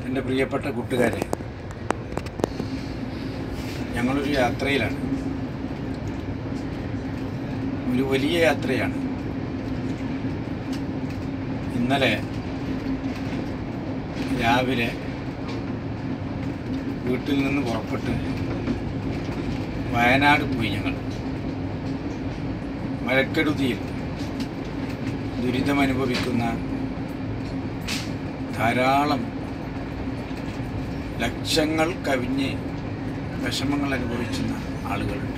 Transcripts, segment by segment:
എൻ്റെ പ്രിയപ്പെട്ട കൂട്ടുകാരെ ഞങ്ങളൊരു യാത്രയിലാണ് ഒരു വലിയ യാത്രയാണ് ഇന്നലെ രാവിലെ വീട്ടിൽ നിന്ന് പുറപ്പെട്ട് വയനാട് പോയി ഞങ്ങൾ മഴക്കെടുതിയിൽ ദുരിതമനുഭവിക്കുന്ന ധാരാളം ലക്ഷങ്ങൾ കവിഞ്ഞ് വിഷമങ്ങൾ അനുഭവിക്കുന്ന ആളുകളുണ്ട്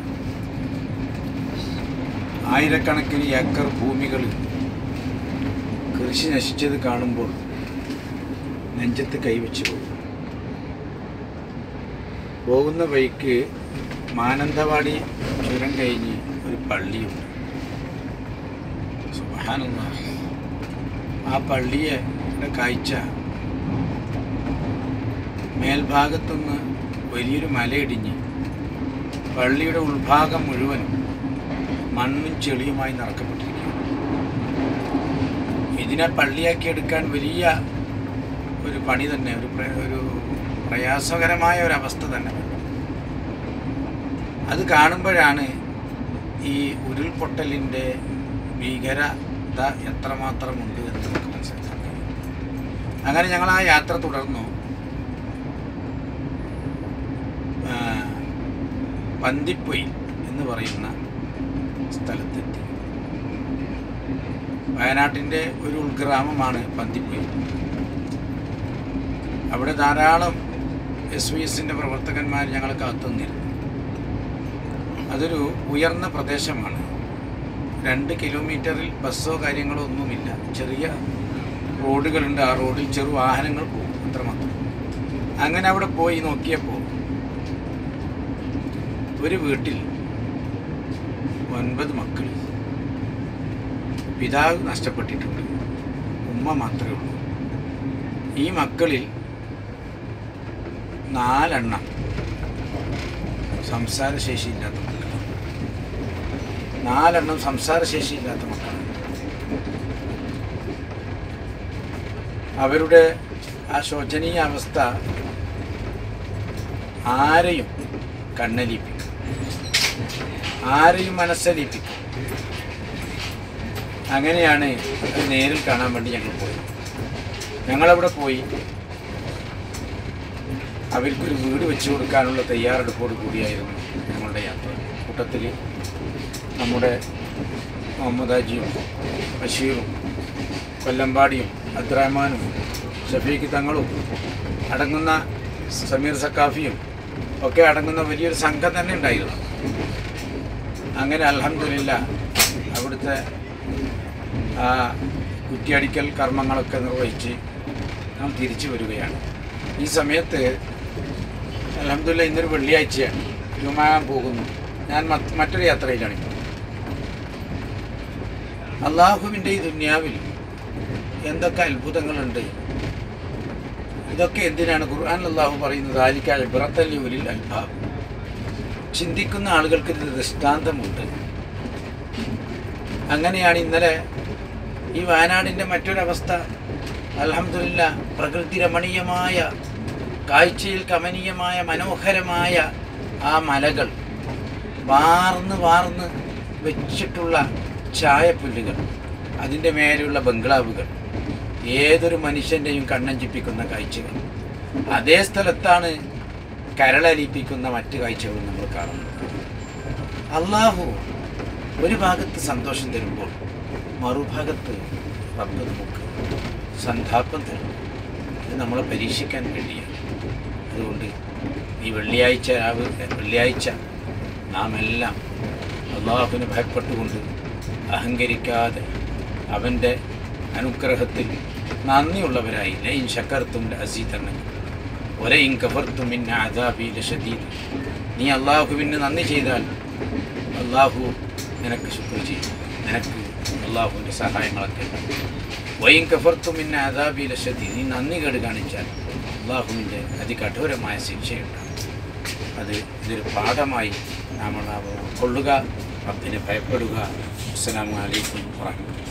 ആയിരക്കണക്കിന് ഏക്കർ ഭൂമികൾ കൃഷി നശിച്ചത് കാണുമ്പോൾ നെഞ്ചത്ത് കൈവച്ചു പോകും പോകുന്ന വഴിക്ക് മാനന്തവാടി ചുരം കഴിഞ്ഞ് ഒരു പള്ളിയുണ്ട് സുബ്ഹാനല്ലാഹ്. ആ പള്ളിയെ യുടെ കാഴ്ച മേൽഭാഗത്തുനിന്ന് വലിയൊരു മലയിടിഞ്ഞ് പള്ളിയുടെ ഉൾഭാഗം മുഴുവനും മണ്ണും ചെളിയുമായി നിറക്കപ്പെട്ടിരിക്കുന്നു ഇതിനെ പള്ളിയാക്കി എടുക്കാൻ വലിയ ഒരു പണി തന്നെ ഒരു പ്ര- ഒരു പ്രയാസകരമായ ഒരു അവസ്ഥ തന്നെ അത് കാണുമ്പോഴാണ് ഈ ഉരുൾപൊട്ടലിൻ്റെ ഭീകരത എത്രമാത്രമുണ്ട് എന്ന് നമുക്ക് മനസ്സിലാക്കാൻ കഴിയും അങ്ങനെ ഞങ്ങൾ ആ യാത്ര തുടർന്നു ആ, പന്തിപ്പൊയിൽ എന്ന് പറയുന്ന സ്ഥലത്തെത്തി വയനാട്ടിൻ്റെ ഒരു ഉൾഗ്രാമമാണ് പന്തിപ്പൊയിൽ അവിടെ ധാരാളം എസ് വി എസിൻ്റെ പ്രവർത്തകന്മാർ ഞങ്ങൾ കാത്തുനിന്നിരുന്നു അതൊരു ഉയർന്ന പ്രദേശമാണ് രണ്ട് കിലോമീറ്ററിൽ ബസ്സോ കാര്യങ്ങളോ ഒന്നുമില്ല ചെറിയ റോഡുകളുണ്ട് ആ റോഡിൽ ചെറു വാഹനങ്ങൾ പോകും അത്രമാത്രം അങ്ങനെ അവിടെ പോയി നോക്കിയപ്പോൾ ഒരു വീട്ടിൽ ഒൻപത് മക്കൾ പിതാവ് നഷ്ടപ്പെട്ടിട്ടുണ്ട് ഉമ്മ മാത്രമേ ഉള്ളൂ ഈ മക്കളിൽ നാലെണ്ണം സംസാരശേഷിയില്ലാത്ത മക്കളാണ് നാലെണ്ണം സംസാരശേഷിയില്ലാത്ത മക്കളാണ് അവരുടെ ആ ശോചനീയ അവസ്ഥ ആരെയും കണ്ണലിപ്പിക്കും ആരെയും മനസ്സലിപ്പിക്കും അങ്ങനെയാണ് അത് നേരിൽ കാണാൻ വേണ്ടി ഞങ്ങൾ പോയത് ഞങ്ങളവിടെ പോയി അവർക്കൊരു വീട് വെച്ച് കൊടുക്കാനുള്ള തയ്യാറെടുപ്പോട് കൂടിയായിരുന്നു ഞങ്ങളുടെ യാത്ര കൂട്ടത്തിൽ നമ്മുടെ മുഹമ്മദാജിയും ബഷീറും കൊല്ലമ്പാടിയും അബ്ദുറഹ്മാനും ഷഫീഖ് തങ്ങളും അടങ്ങുന്ന സമീർ സക്കാഫിയും ഒക്കെ അടങ്ങുന്ന വലിയൊരു സംഘം തന്നെ ഉണ്ടായിരുന്നു അങ്ങനെ അൽഹംദുലില്ല അവിടുത്തെ ആ കുറ്റിയടിക്കൽ കർമ്മങ്ങളൊക്കെ നിർവഹിച്ച് നാം തിരിച്ചു വരികയാണ് ഈ സമയത്ത് അലഹമില്ല ഇന്നൊരു വെള്ളിയാഴ്ചയാണ് ജുമാൻ പോകുന്നു ഞാൻ മറ്റ് മറ്റൊരു യാത്രയിലാണ് ഇപ്പോൾ അള്ളാഹുവിൻ്റെ ഈ ദുന്യാവിൽ എന്തൊക്കെ അത്ഭുതങ്ങളുണ്ട് ഇതൊക്കെ എന്തിനാണ് ഖുർആൻ അള്ളാഹു പറയുന്നത് ആലിക്ക ഇബ്രത്തല്ലി ഉലിൽ അൽബാബ് ചിന്തിക്കുന്ന ആളുകൾക്ക് ഇത് ദൃഷ്ടാന്തമുണ്ട് അങ്ങനെയാണ് ഇന്നലെ ഈ വയനാടിൻ്റെ മറ്റൊരവസ്ഥ അലഹമില്ല പ്രകൃതി രമണീയമായ കാഴ്ചയിൽ കമനീയമായ മനോഹരമായ ആ മലകൾ വാർന്ന് വാർന്ന് വെച്ചിട്ടുള്ള ചായപ്പുല്ലുകൾ അതിൻ്റെ മേലെയുള്ള ബംഗ്ലാവുകൾ ഏതൊരു മനുഷ്യൻ്റെയും കണ്ണഞ്ചിപ്പിക്കുന്ന കാഴ്ചകൾ അതേ സ്ഥലത്താണ് കരളലിപ്പിക്കുന്ന മറ്റു കാഴ്ചകളും നമ്മൾ കാണുന്നത് അള്ളാഹു ഒരു ഭാഗത്ത് സന്തോഷം തരുമ്പോൾ മറുഭാഗത്ത് റബ്ബ് നമുക്ക് സന്താപം തരും ഇത് നമ്മളെ പരീക്ഷിക്കാൻ വേണ്ടിയാണ് അതുകൊണ്ട് ഈ വെള്ളിയാഴ്ച രാവ് വെള്ളിയാഴ്ച നാം എല്ലാം അള്ളാഹുവിന് ഭയപ്പെട്ടുകൊണ്ട് അഹങ്കരിക്കാതെ അവൻ്റെ അനുഗ്രഹത്തിൽ നന്ദിയുള്ളവരായി ലൈൻ ശക്കർത്തും അസീതണ്ണ ഒരയും കഫർത്തും പിന്നെ അദാബി ലഷദീദ് നീ അള്ളാഹുവിന് നന്ദി ചെയ്താൽ അള്ളാഹു നിനക്ക് ശുക്ർ ചെയ്യും നിനക്ക് അള്ളാഹുവിൻ്റെ സഹായങ്ങളൊക്കെ വൈൻ കഫർത്തും പിന്നെ അദാബി ലഷദീദ് നീ നന്ദി കേട് കാണിച്ചാൽ അള്ളാഹുവിൻ്റെ അതികഠോരമായ ശിക്ഷയുണ്ടാകും അത് ഇതൊരു പാഠമായി നാം ഉൾക്കൊള്ളുക റബ്ബിനെ ഭയപ്പെടുക അസ്സലാമു അലൈക്കും വാഹമത്തുള്ള